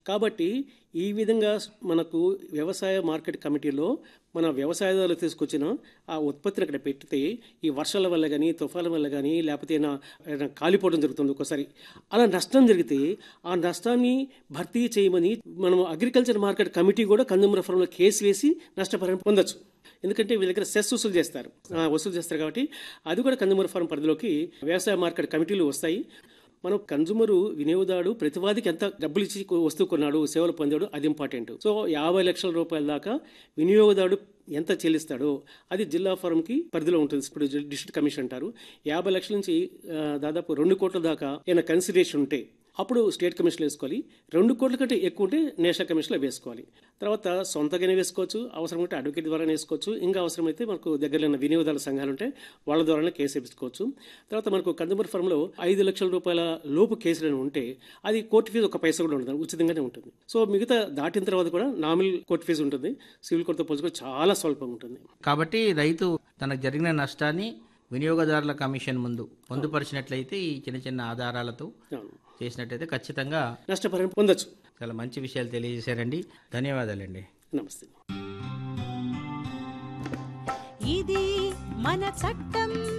కాబట్టి ఈ విధంగా మనకు వ్యవసాయ మార్కెట్ కమిటీలో మన వ్యవసాయదారులు తీసుకొచ్చిన ఆ ఉత్పత్తిని అక్కడ పెడితే ఈ వర్షాల వల్ల కానీ తుఫాల వల్ల కానీ లేకపోతే ఏదైనా ఏదైనా కాలిపోవడం జరుగుతుంది ఒక్కోసారి అలా నష్టం జరిగితే ఆ నష్టాన్ని భర్తీ చేయమని మనం అగ్రికల్చర్ మార్కెట్ కమిటీ కూడా కన్జ్యూమర్ ఫోరంలో కేసు వేసి నష్టపరిహారం పొందొచ్చు ఎందుకంటే వీళ్ళ దగ్గర సెస్ వసూలు చేస్తారు ఆ, వసూలు చేస్తారు కాబట్టి అది కూడా కన్జ్యూమర్ ఫారం పరిధిలోకి వ్యవసాయ మార్కెట్ కమిటీలు వస్తాయి మనం కన్జ్యూమరు వినియోగదారుడు ప్రతివాదికి ఎంత డబ్బులు ఇచ్చి కొ- వస్తువు కొన్నాడు సేవలు పొందాడు అది ఇంపార్టెంట్ సో యాభై లక్షల రూపాయల దాకా వినియోగదారుడు ఎంత చెల్లిస్తాడో అది జిల్లా ఫారంకి పరిధిలో ఉంటుంది ఇప్పుడు జి- డిస్ట్రిక్ట్ కమిషన్ అంటారు యాభై లక్షల నుంచి ఆ, దాదాపు రెండు కోట్ల దాకా ఏమైనా కన్సిడరేషన్ ఉంటే అప్పుడు స్టేట్ కమిషన్లో వేసుకోవాలి రెండు కోట్ల కంటే ఎక్కువ ఉంటే నేషనల్ కమిషన్లో వేసుకోవాలి తర్వాత సొంతగానే వేసుకోవచ్చు అవసరం ఉంటే అడ్వకేట్ ద్వారా వేసుకోవచ్చు ఇంకా అవసరమైతే మనకు దగ్గరలో ఉన్న వినియోగదారుల సంఘాలు ఉంటే వాళ్ళ ద్వారానే కేసు వేసుకోవచ్చు తర్వాత మనకు కన్జ్యూమర్ ఫర్మ్లో ఐదు లక్షల రూపాయల లోపు కేసులు ఉంటే అది కోర్టు ఫీజు ఒక పైసా కూడా ఉండదు ఉచితంగానే ఉంటుంది సో మిగతా దాటిన తర్వాత కూడా నామినల్ కోర్టు ఫీజు ఉంటుంది సివిల్ కోర్టుతో పోల్చుకొని చాలా స్వల్పంగా ఉంటుంది కాబట్టి రైతు తనకు జరిగిన నష్టాన్ని వినియోగదారుల కమిషన్ ముందు పొందుపరిచినట్లయితే ఈ చిన్న చిన్న ఆధారాలతో అవును. చేసినట్లయితే ఖచ్చితంగా నష్టపరిహారం పొందొచ్చు చాలా మంచి విషయాలు తెలియజేశారండి ధన్యవాదాలండి నమస్తే ఇది మన చట్టం